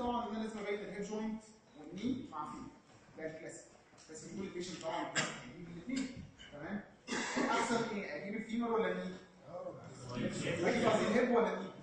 طبعا ان انا لازم ابين الهيب جوينت والني مع فيه ده الكلاسيك بس بيقول البيشنت طبعا يجيب الاثنين تمام احسن ايه اجيب الفيمر ولا الني؟ اجيب الهيب ولا الني؟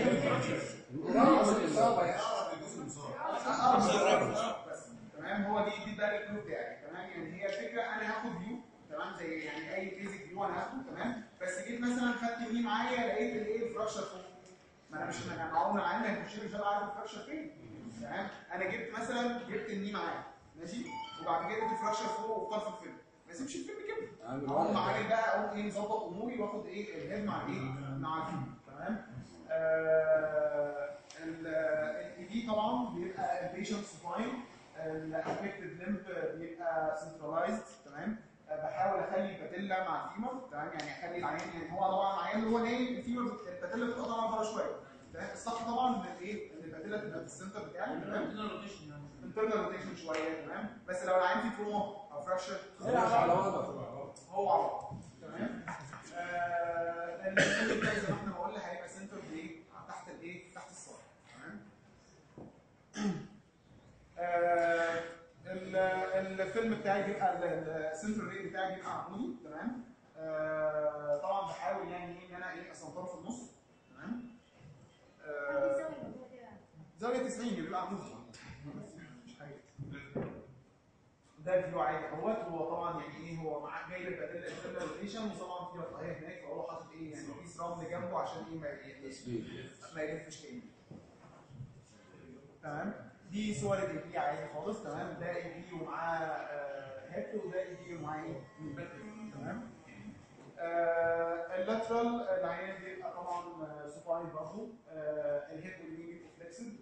بس تمام هو دي دي ده الكلو بتاعي تمام يعني هي الفكره انا هاخد فيو تمام زي يعني اي بيزك فيو انا هاخده تمام بس جيت مثلا خدت الني معايا لقيت الايه الفراكشر فوق ما انا مش انا معقول العين هيخش لي مش هبقى عارف الفراكشر فين تمام انا جبت مثلا جبت الني معايا ماشي وبعد كده جبت الفراكشر فوق وفي طرف الفيلم ما اسيبش الفيلم كده عامل اقوم واحد. عامل بقى اقوم ايه مظبط اموري واخد ايه الهيد مع الايه مع الفيلم تمام آه الاي دي طبعا بيبقى البيشنت سباين الافكتد لمب بيبقى سنترلايزد تمام آه، بحاول اخلي الباتيلا مع الفيمر تمام يعني اخلي العيان يعني هو طبعا العيان اللي هو نايم الفيمر الباتيلا بتبقى طالعه بره شويه تمام الصح طبعا ان الايه ان الباتيلا تبقى في السنتر بتاعي تمام انترنال روتيشن شويه تمام بس لو العيان فيه تروما او فراكشر مش على وضع هو على بعض تمام آه الفيلم ده زي ما احنا ما قلنا هيبقى سنتر بايه تحت الايه تحت الصدر تمام آه ال- الفيلم بتاعي بيبقى السنتر ريت بتاعي بيبقى عمودي تمام آه طبعا بحاول يعني ايه ان انا ايه اسنطره في النص تمام آه زاويه 90 بيبقى عمودي مش حاجه ده الفيو عادي اهوت هو طبعا يعني ايه هو معاه جاي لك الانترنال روتيشن وطبعا في رفاهيه هناك فهو حاطط ايه يعني كيس رمل جنبه عشان ايه ما يلفش ما يلفش تاني تمام دي صور الاي بي عادي خالص تمام ده اي بي ومعاه هيد وده اي بي ومعاه ايه تمام آه اللاترال العيان بيبقى طبعا سوباين برضه آه الهيد والني بيبقوا فليكسد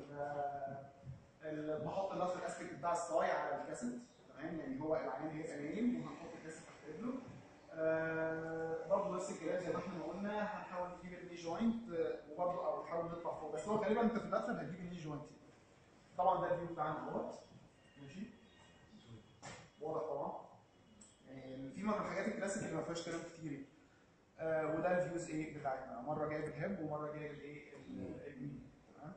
بحط اللاترال اسبكت بتاع الصاي على الكاسيت تمام يعني هو العيان هيبقى نايم وهنحط الكاسيت تحت رجله آه برضه نفس الكلام زي ما احنا ما قلنا هنحاول نجيب الني جوينت آه، وبرضه او نحاول نطلع فوق بس هو غالبا انت في اللاترال هتجيب الني جوينت طبعا ده الفيو بتاعنا اهوت ماشي واضح طبعا يعني الفيما من الحاجات الكلاسيك اللي ما فيهاش كلام كتير آه وده الفيوز ايه بتاعتنا مره جايب الهيب ومره جايب الايه ال- اليمين تمام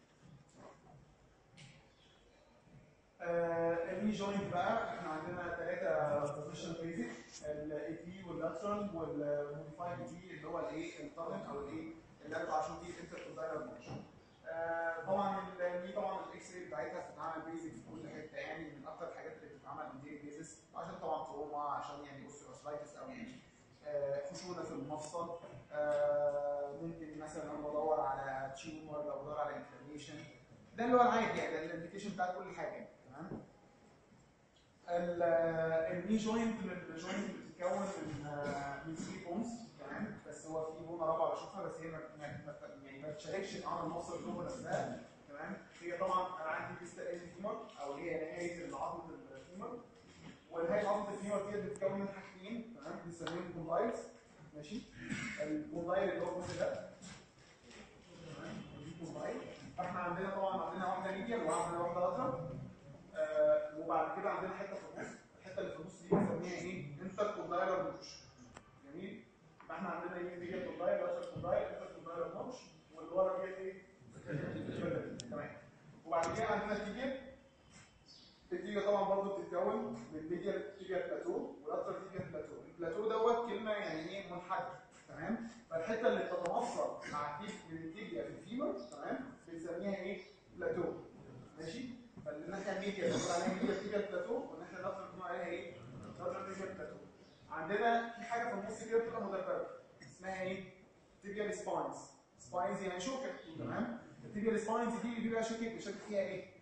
الني جوينت بقى احنا عندنا ثلاثه بوزيشن بيزك الاي تي واللاترال والموديفايد تي اللي هو الايه التارن او الايه اللي انتوا عشان دي انت بتدرب آه، طبعا الني طبعا الاكس راي بتاعتها بتتعمل بيزك في كل حته يعني من اكتر الحاجات اللي بتتعمل اون ديلي بيزس عشان طبعا تروما عشان يعني اوستيوارثرايتس او يعني آه، خشونه في المفصل آه، ممكن مثلا انا بدور على تيومر لو بدور على انفلاميشن ده اللي هو العادي يعني ده الانديكيشن بتاع كل حاجه تمام ال- الني جوينت من الجوينت بتتكون من آه، من 3 بونز تمام بس هو في بونه رابعه بشوفها بس هي ما ما- ما- يعني ما بتشاركش معانا المفصل الجوه نفسها تمام هي طبعا انا عندي ديستال فيمر او هي نهايه العظمه الفيمر ونهايه عظمه الفيمر دي بتتكون من حاجتين تمام بنسميهم كوندايلز ماشي الكوندايل اللي هو الجزء ده تمام ودي كوندايل فاحنا عندنا طبعا عندنا واحده ميديال وعندنا واحده لاترال آه وبعد كده عندنا حته في النص الحته اللي في النص دي بنسميها ايه انتر كوندايلر نوتش جميل فاحنا عندنا ايه ميديال كوندايل لاترال كوندايل انتر كوندايلر نوتش واللي ورا ديت ايه تمام وبعد كده عندنا التيبيا التيبيا طبعا برضه بتتكون من ميديال تيبيا بلاتو ولاترال تيبيا بلاتو البلاتو دوت كلمه يعني ايه منحدر تمام فالحته اللي بتتوصل مع التيب من التيبيا في الفيمر تمام بنسميها ايه بلاتو ماشي فالناحيه الميديا بنقول عليها ميديا تيبيا بلاتو والناحيه اللاترال بنقول عليها ايه لاترال تيبيا بلاتو عندنا في حاجه في النص كده بتبقى مدببه اسمها ايه تيبيا سباينز سباينز يعني شوكه تمام التيبيا سباينز دي اللي بيبقى شاكك بيشكك فيها ايه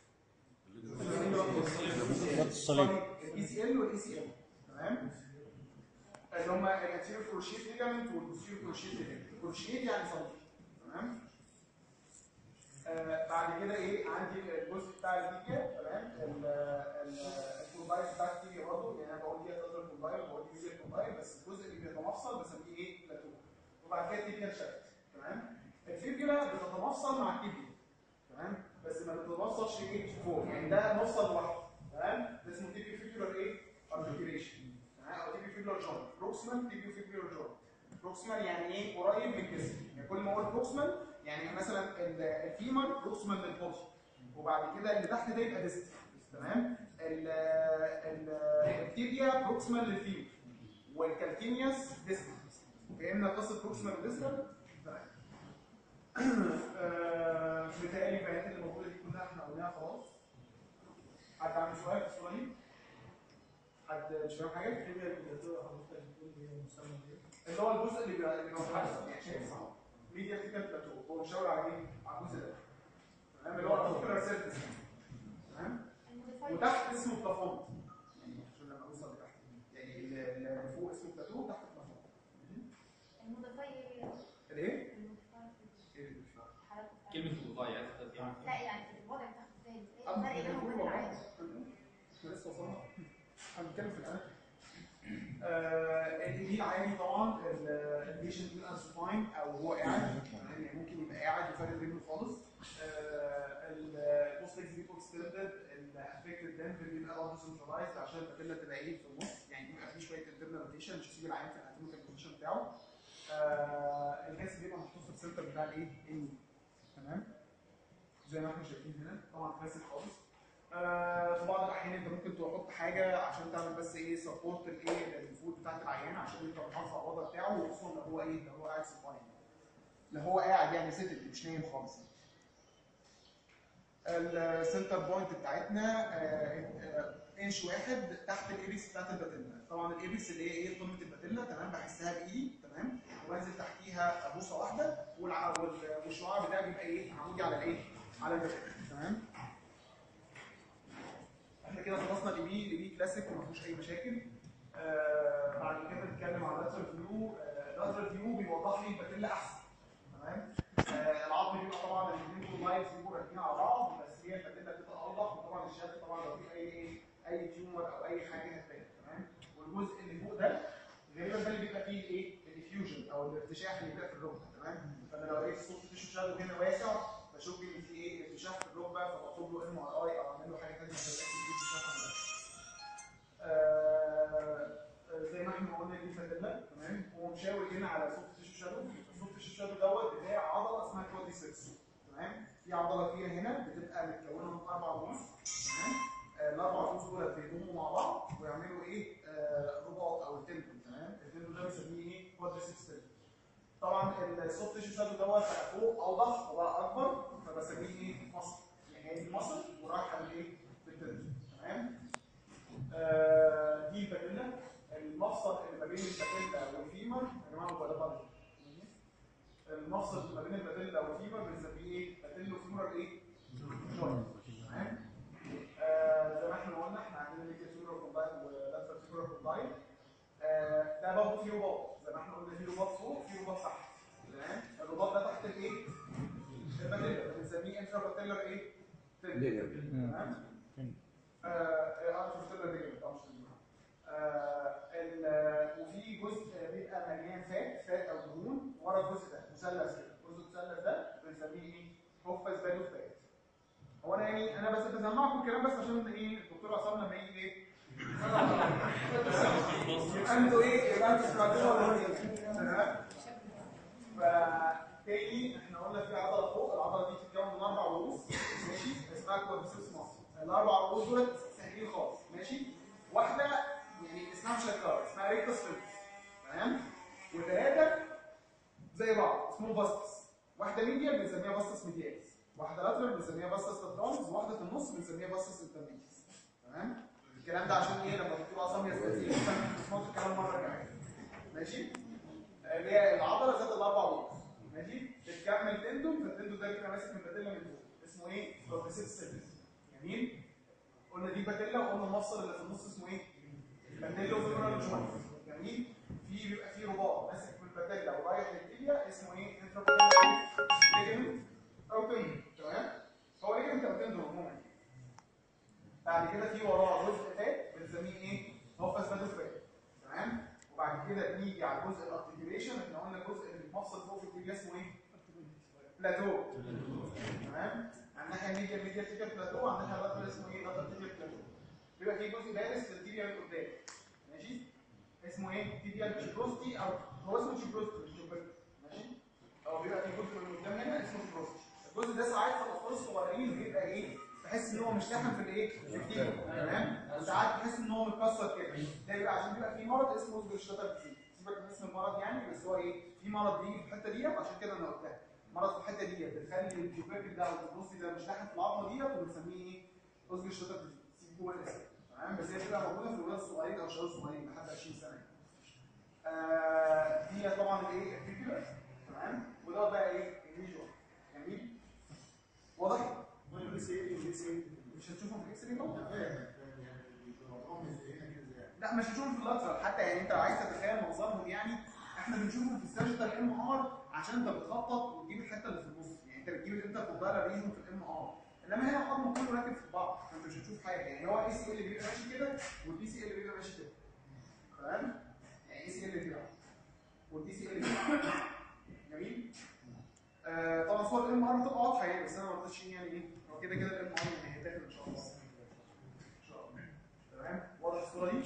الصليب الاي سي ال والاي سي ال تمام اللي هم الانتيريور كروشيت ليجامنت والبوستيريور كروشيت ليجامنت كروشيت يعني صليب تمام آه بعد كده ايه عندي الجزء بتاع الفيديا تمام ال- ال- الكومبايل بتاع الفيديا برضه يعني انا بقول دي تقدر كومبايل وبقول دي فيديا كومبايل بس الجزء اللي بيتمفصل بسميه ايه بلاتو وبعد كده تيبيا شكل تمام الفيبيولا بتتمفصل مع التيبيا تمام بس ما بتتوصلش ايه فوق يعني ده مفصل لوحده تمام ده اسمه تيبيو فيبيولار ايه ارتكيوليشن تمام او تيبيو فيبيولار جوينت بروكسيمال تيبيو فيبيولار جوينت بروكسيمال يعني ايه قريب من الجسم يعني كل ما اقول بروكسيمال يعني مثلا ال- الفيمر بروكسيمال للبودي وبعد كده اللي تحت ده يبقى ديست تمام ال ال التيبيا بروكسيمال للفيو والكالكينيوس ديست فهمنا قصه بروكسيمال وديستال تمام آه، بتهيألي البيانات اللي موجوده دي كلها احنا قلناها خلاص حد عنده سؤال في الصوره دي؟ حد مش فاهم حاجه؟ الكيمياء الجذريه حضرتك بتقول هي مسمى ايه؟ اللي هو الجزء اللي بيبقى اللي بيبقى محدد يعني شايف صح ميديا تيكال بلاتو هو مشاور على ايه؟ على الجزء ده تمام اللي هو الفوكولار سيرفيس تمام وتحت اسمه بلافون يعني عشان لما نوصل لتحت يعني اللي اللي فوق اسمه بلاتو وتحت بلافون الايه؟ ايه اللي مش فاهم؟ كلمة مضايع عايز تفهم لا يعني في الوضع بتاعته ازاي؟ ايه أما الفرق بينهم وبين العادي؟ احنا لسه وصلنا احنا بنتكلم في الاماكن الايدي العادي طبعا البيشنت بيبقى سباين او هو قاعد يعني ممكن يبقى قاعد وفارد رجله خالص البوست ليكس بيبقوا اكستندد الافكتد دنفر بيبقى برضه سنترلايزد عشان الباتيلا تبقى ايه في النص يعني بيبقى فيه شويه انترنال روتيشن مش هسيب العين في الاناتوميكال بوزيشن بتاعه آه، الجهاز بيبقى محطوط في السنتر بتاع الايه؟ الني تمام زي ما احنا شايفين هنا طبعا كلاسيك خالص آه، في بعض الاحيان انت ممكن تحط حاجه عشان تعمل بس ايه سبورت الايه الفود بتاعت العيان عشان يبقى محافظ على الوضع بتاعه وخصوصا لو هو ايه لو هو قاعد سباين لو هو قاعد يعني سيتد مش نايم خالص السنتر بوينت بتاعتنا آه، آه، انش واحد تحت الايبكس بتاعت الباتيلا طبعا الايبكس اللي هي ايه قمه الباتيلا تمام بحسها بايدي تمام وبنزل تحتيها بوصه واحده والع- وال- والشعاع بتاعي بيبقى ايه عمودي على الايه على الباتيلا تمام احنا كده خلصنا الاي بي الاي بي كلاسيك وما فيهوش اي مشاكل آه بعد كده نتكلم عن لاترال فيو لاترال فيو بيوضح لي الباتيلا احسن تمام آه العظم بيبقى طبعا الاثنين كل لايفز بيبقوا راكبين على بعض بس هي الباتيلا بتبقى اوضح وطبعا الشكل طبعا لو في اي ايه اي تيومر او اي حاجه هتبان تمام والجزء اللي فوق ده غالبا ده اللي بيبقى فيه الايه الديفيوجن او الارتشاح اللي بيبقى في الركبه تمام فانا لو لقيت الصوت تيشو شادو هنا واسع بشوف ان في ايه ارتشاح في الركبه فبطلب له ام ار اي او اعمل له حاجه ثانيه عشان اتاكد ان في ارتشاح ولا لا. آه، آه، زي ما احنا قلنا دي فاتيلا تمام هو مشاور هنا على صوت تيشو شادو صوت تيشو شادو دوت بتاع عضله اسمها كوادريسبس تمام في عضله كبيره هنا بتبقى متكونه من اربع رؤوس تمام آه، الاربع رؤوس دول بيضموا مع بعض ويعملوا ايه آه، رباط او التندون تمام التندون ده بنسميه ايه كوادريسبس تندون طبعا السوفت تيشو شادو دوت بقى فوق اوضح وبقى اكبر فبسميه ايه مصر يعني هي دي مصر ورايحه بالايه بالتندون تمام آه، دي الباتيلا المفصل اللي ما بين الباتيلا والفيمر يا جماعه هو ده بطل المفصل اللي ما بين الباتيلا والفيمر بنسميه ايه؟ باتيلو فيمر ايه؟ جوينت تمام؟ آه، زي ما احنا قلنا احنا عندنا ليكي فيمر كومباين ولاترال فيمر كومباين آه، ده برضه فيه رباط زي ما احنا قلنا فيه رباط فوق فيه رباط تحت تمام؟ الرباط ده تحت الايه؟ الباتيلا بنسميه انترا باتيلر ايه؟ تمام؟ وفي جزء بيبقى مليان فات فات او دهون ورا الجزء ده مثلث كده الجزء المثلث ده بنسميه ايه؟ حفظ بالو فات هو انا يعني انا بس بسمعكم الكلام بس عشان ايه الدكتور عصام لما يجي ايه يبقى انتوا ايه يبقى انتوا سمعتوها ولا ايه؟ تمام فتاني احنا قلنا في عضله فوق العضله دي بتتكون من اربع رؤوس ماشي اسمها كوادريسبس مصر الاربع رؤوس دول سهلين خالص ماشي واحده يعني اسمها مش هتكرر اسمها ريكتس فيلتس تمام وثلاثه زي بعض اسمهم باستس واحده ميديال بنسميها باستس ميدياليس واحده لاترال بنسميها باستس لاتراليس واحده في النص بنسميها باستس انترميديس تمام الكلام ده عشان ايه لما الدكتور عصام يستاذن تسمعوا الكلام مره كمان ماشي اللي هي العضله ذات الاربع رؤوس ماشي بتكمل تندون فالتندون ده بيبقى ماسك من الباتيلا من فوق اسمه ايه؟ بروفيسيت سيلز جميل قلنا دي باتيلا وقلنا المفصل اللي في النص اسمه ايه؟ باتيلا وفيمورال جوينت جميل في بيبقى فيه رباط ماسك من الباتيلا ورايح للتibia اسمه ايه؟ انتراباتيلا ليجمنت او تندون تمام؟ هو ليجمنت او تندون عموما بعد كده في وراه جزء فات بنسميه ايه؟ هوفاس فاتو فات تمام؟ وبعد كده بنيجي على الجزء الارتكيوليشن احنا قلنا الجزء اللي المفصل فوق في التibia اسمه ايه؟ بلاتو تمام؟ على الناحيه الميديا الميديا تيكال بلاتو على الناحيه اللاترال اسمه ايه؟ لاترال تيكال بلاتو بيبقى في جزء دارس للتibia من قدام ماشي؟ اسمه ايه؟ تيبيال تشيبروستي او هو اسمه تشيبروستي مش تشيبروستي ماشي؟ او بيبقى في جزء من قدام هنا اسمه تشيبروستي الجزء ده ساعات في الاطفال خالص صغيرين بيبقى ايه تحس ان هو مش لاحم في الايه في الكتير تمام وساعات تحس ان هو متكسر كده ده بيبقى عشان بيبقى في مرض اسمه اوزجر شتر ديزيز سيبك من اسم المرض يعني بس هو ايه في مرض بيجي في الحته ديت عشان كده انا قلتها مرض في الحته ديت بتخلي الجوبيركل ده او البروسي ده مش لاحم في العظمه ديت وبنسميه ايه اوزجر شتر ديزيز سيبه هو الاسم تمام بس هي بتبقى موجوده في الولاد الصغيرين او الشباب الصغيرين لحد 20 سنه يعني. آه دي طبعا الايه الفيكولر تمام وده بقى ايه الفيجوال جميل واضح مش هتشوفهم في الاكس راي طبعا لا مش هتشوفهم في اللاترال حتى يعني انت لو عايز تتخيل منظرهم يعني احنا بنشوفهم في السيرجيكال ام ار عشان انت بتخطط وتجيب الحته اللي في النص يعني انت بتجيب الانتركوندايلر ريجن في الام ار انما هنا العظم كله راكب في بعض فانت مش هتشوف حاجه يعني هو اي سي ال بيبقى ماشي كده والبي سي ال بيبقى ماشي كده تمام يعني اي سي ال كده والدي سي ال كده جميل آه طبعا صور الام ار بتبقى واضحه يعني بس انا ما رضيتش يعني ايه هو كده كده الام ار يعني هيتاخد ان شاء الله ان شاء الله تمام واضح الصوره دي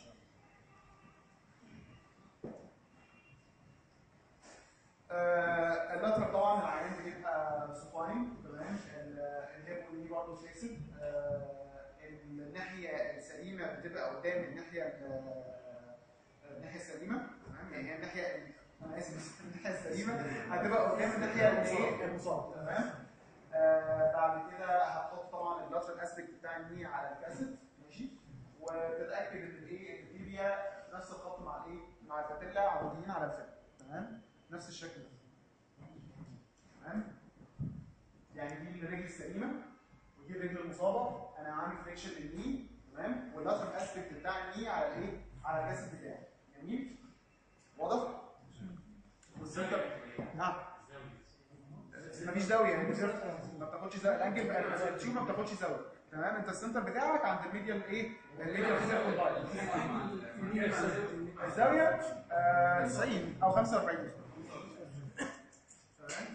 آه اللاترال طبعا العيان بتبقى سوباين تمام الهيب دي برضه فليكسد الناحيه السليمه بتبقى قدام الناحيه ال- الناحيه السليمه تمام يعني هي الناحيه انا اسف الناحيه السليمه هتبقى قدام الناحيه الايه المصاب تمام آه بعد كده هتحط طبعا اللاترال اسبكت بتاع الني على الكاسيت ماشي وتتاكد ان الايه ان التيبيا نفس الخط مع الايه مع الباتيلا عموديين على الفم تمام نفس الشكل ده تمام يعني دي الرجل السليمه ودي الرجل المصابه انا عامل فليكشن للني تمام واللاترال اسبكت بتاع الني على الايه على الجسد بتاعي جميل واضح والسنتر نعم مفيش زاويه يعني انت ما بتاخدش زاويه الانجل بقى لما تشوف ما بتاخدش زاويه تمام انت السنتر بتاعك عند الميديال ايه الميديال فيزيكال كومبايل الزاويه آه 90 او 45 تمام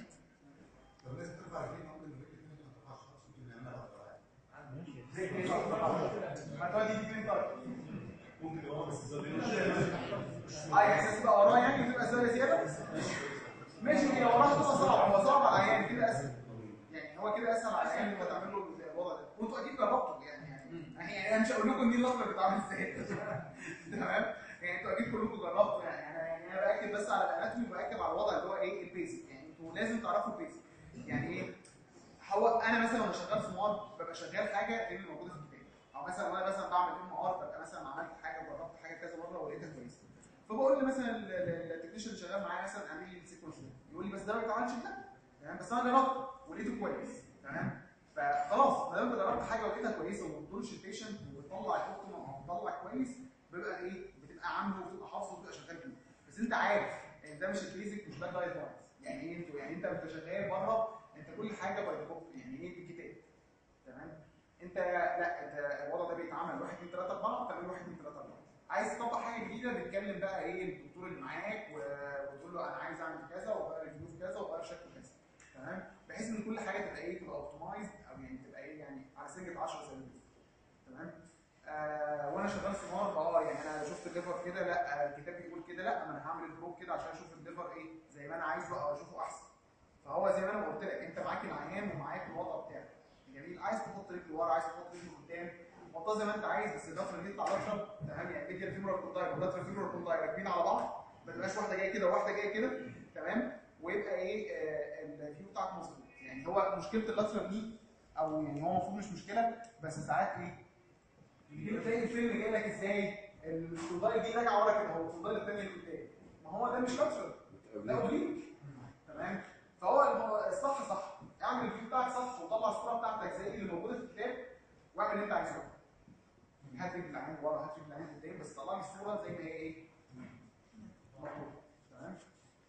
هتودي دي فين طيب اه يعني اساس تبقى وراه يعني وتبقى الزاويه زياده ماشي هي وراه تبقى صعب هو صعب على العيان كده اسهل يعني هو كده اسهل على العيان انت تعمل له الوضع ده وانتوا اكيد جربتوا يعني يعني يعني انا مش هقول لكم دي اللقطه بتتعمل ازاي تمام يعني انتوا اكيد كلكم جربتوا يعني انا يعني انا باكد بس على الاناتومي وباكد على الوضع اللي هو ايه البيزك يعني انتوا لازم تعرفوا البيزك يعني ايه هو انا مثلا وانا شغال في مار ببقى شغال حاجه غير اللي موجوده في الكتاب او مثلا وانا مثلا بعمل ام ار ببقى مثلا عملت حاجه وجربت حاجه كذا مره ولقيتها كويسه فبقول مثلا التكنيشن اللي شغال معايا مثلا اعمل لي السيكونس ده يقول لي بس ده ما بيتعملش كده تمام بس انا جربت ولقيته كويس تمام فخلاص ما دام انت جربت حاجه ولقيتها كويسه وما بتضرش البيشنت وبتطلع الاوبتيمم او بتطلع كويس بيبقى ايه بتبقى عامله وبتبقى حافظه وبتبقى شغال فيه بس انت عارف ان ده مش البيزك مش ده الجايد لاينز يعني ايه انتوا يعني انت انت شغال بره انت كل حاجه باي بوك يعني ايه بالكتاب تمام انت لا انت الوضع ده بيتعمل 1 2 3 4 بتعمل 1 2 3 4 عايز تطبق حاجه جديده بتكلم بقى ايه الدكتور اللي معاك و- وتقول له انا عايز اعمل كذا وابقى ريفيو في كذا وابقى شكل كذا تمام بحيث ان كل حاجه تبقى ايه تبقى اوبتمايزد او يعني تبقى ايه يعني على سنجة 10 زي ما بيقولوا. تمام آه وانا شغال في مار اه يعني انا شفت الليفر كده لا آه، الكتاب بيقول كده لا ما انا هعمل البروب كده عشان اشوف الليفر ايه زي ما انا عايزه او اشوفه احسن فهو زي ما انا قلت لك انت معاك العيان ومعاك الوضع بتاعك جميل عايز تحط رجل ورا عايز تحط رجل قدام حطها زي ما انت عايز بس اللاترال دي يطلع لاترال تمام يعني ميديال فيمورال كونداير واللاترال فيمورال كونداير راكبين على بعض ما تبقاش واحده جايه كده وواحده جايه كده تمام ويبقى ايه آه الفيو بتاعك مظبوط يعني هو مشكله اللاترال دي او يعني هو المفروض مش مشكله بس ساعات ايه يجي تلاقي الفيلم جاي لك ازاي الكونداير دي راجعه ورا كده هو الكونداير الثانيه اللي قدام ما هو ده مش لاترال ده اوبليك تمام فهو الم- الصح صح اعمل الفيو بتاعك صح وطلع الصوره بتاعتك زي اللي موجوده في الكتاب واعمل اللي انت عايزه هات رجل العين ورا هات رجل العين قدام بس طلع لي الصوره زي ما هي ايه مطلوب تمام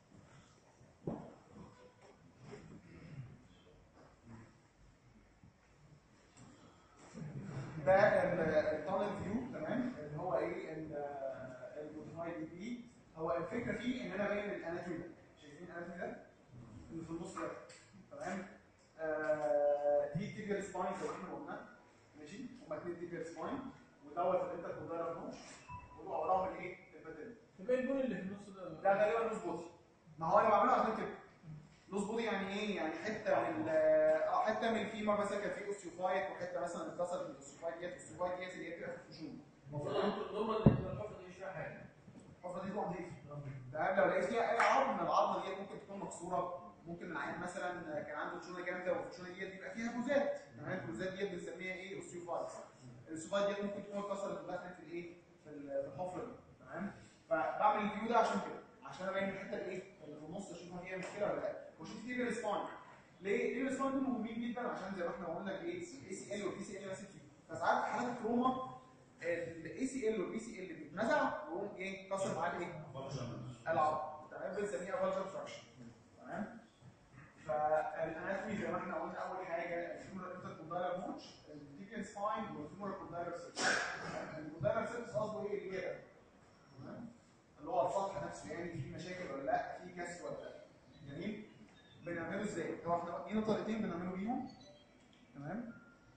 ده التانل فيو تمام اللي هو ايه الموديفايد بي هو الفكره فيه ان انا باين الاناتومي ده شايفين الاناتومي ده اللي في النص ده تمام آه دي تيبيال سباين زي ما احنا قلنا ماشي هما اتنين تيبيال سباين ودوت الانتركوندايلر نوش ويبقى وراهم الايه الباتيلا طب ايه البون اللي في النص ده؟ ده غالبا لوز بودي ما هو انا بعمله عشان كده لوز بودي يعني ايه يعني حته من ال- اه حته من الفيمر مثلا كان في اوستيوفايت وحته مثلا اتكسرت من الاوستيوفايت ديت الاوستيوفايت ديت اللي هي بتبقى في الخشونه المفروض انتوا النورمال اللي تبقى الحفره دي مش فيها حاجه الحفره دي تبقى نظيفه تمام لو لقيت فيها اي عظم من العظمه ديت ممكن تكون مكسوره ممكن العيان مثلا كان عنده خشونه جامده والخشونه ديت بيبقى فيها بوزات تمام البوزات ديت بنسميها ايه اوستيوفايت الاوستيوفايت ديت ممكن تكون اتكسرت ودخلت في الايه في ال- في الحفره دي تمام فبعمل الفيو ده عشان كده عشان ابين الحته الايه اللي في النص اشوفها فيها مشكله ولا لا واشوف دي الريسبوند ليه؟ ليه الريسبوند دول مهمين جدا عشان زي ما احنا قلنا الاي سي ال والبي سي ال ماسك فيه فساعات في حالات التروما الاي سي ال والبي سي ال بيتنزع ويقوم ايه كسر معاه الايه؟ العظم تمام بنسميها فالجر فراكشن تمام فالاناتومي زي ما احنا قلنا اول حاجه الفيمورال انتركوندايلر موتش الديكن سباين والفيمورال كوندايلر سيرفس الكوندايلر سيرفس قصده ايه اللي هي ده تمام اللي هو السطح نفسه يعني في مشاكل ولا لا في كسر ولا لا جميل بنعمله ازاي؟ هو احنا لينا طريقتين بنعمله بيهم تمام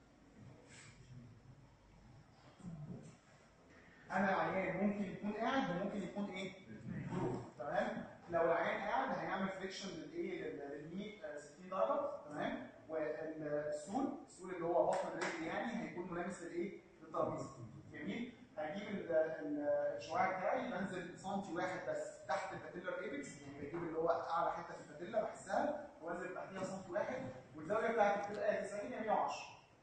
انا العيان ممكن يكون قاعد وممكن يكون ايه؟ جروب تمام؟ لو العيان قاعد هيعمل فريكشن للايه؟ لل- للميت آه، 60 درجه تمام؟ والسول السول اللي هو بطن الرجل يعني هيكون ملامس للايه؟ للترابيزه جميل؟ هجيب ال- ال- الشعاع بتاعي بنزل سنتي واحد بس تحت الباتيلر ايبكس يعني بجيب اللي هو اعلى حته في الباتيلا بحسها وانزل تحتيها سنتي واحد والزاويه بتاعتي بتبقى 90 يا 110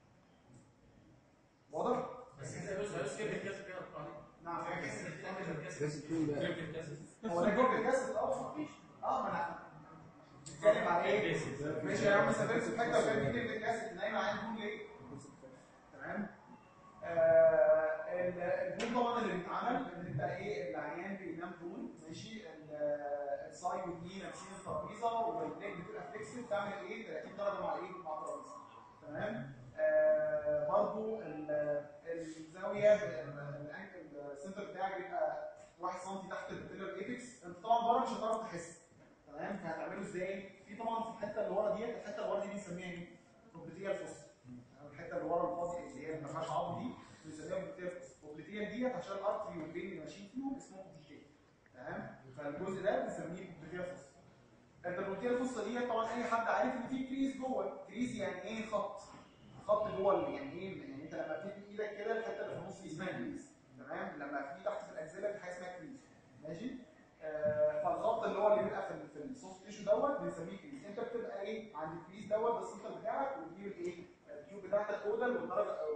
واضح؟ بس كده بص بس كده الكاس كده عليه نعم الكاس اللي بتعمل الكاس كيف الكاسس؟ هو ده جوه الجسد اه اه ما انا بتتكلم على ايه؟ ماشي يا عم سافرت في حته وكان في كلمه الجسد نايمه عين بول ليه؟ تمام؟ آه ال- البول طبعا اللي بيتعمل ان انت ايه العيان بينام بول ماشي ال- الساي والني لابسين الترابيزه والليج بتبقى فليكسد تعمل ايه 30 درجه مع الايه؟ مع الترابيزه تمام؟ آه برضو ال- الزاويه الانكل السنتر بتاعك بيبقى 1 سم تحت البيلر ايبكس انت طبعا بره مش هتعرف تحس تمام فهتعمله ازاي؟ في طبعا في الحته اللي ورا ديت الحته اللي ورا دي بنسميها ايه؟ بوبليتيال فوس الحته اللي ورا الفاضي اللي هي ما فيهاش عظم دي بنسميها بوبليتيال فوس بوبليتيال ديت عشان الارتري والبين اللي ماشيين فيهم اسمهم بوبليتيال تمام فالجزء ده بنسميه بوبليتيال فوس البوبليتيال فوس دي طبعا اي حد عارف ان في كريز جوه كريز يعني ايه خط خط جوه ال- يعني ايه يعني انت لما بتدي ايدك كده الحته اللي في النص دي اسمها كريز تمام لما في تحت في الاجزله في حاجه اسمها كريز ماشي آه فالخط اللي هو اللي بيبقى في ال- في السوفت تيشو دوت بنسميه كريز انت بتبقى ايه عند الكريز دوت ده السنتر بتاعك وتجيب الايه التيوب بتاعتك اودل والدرجه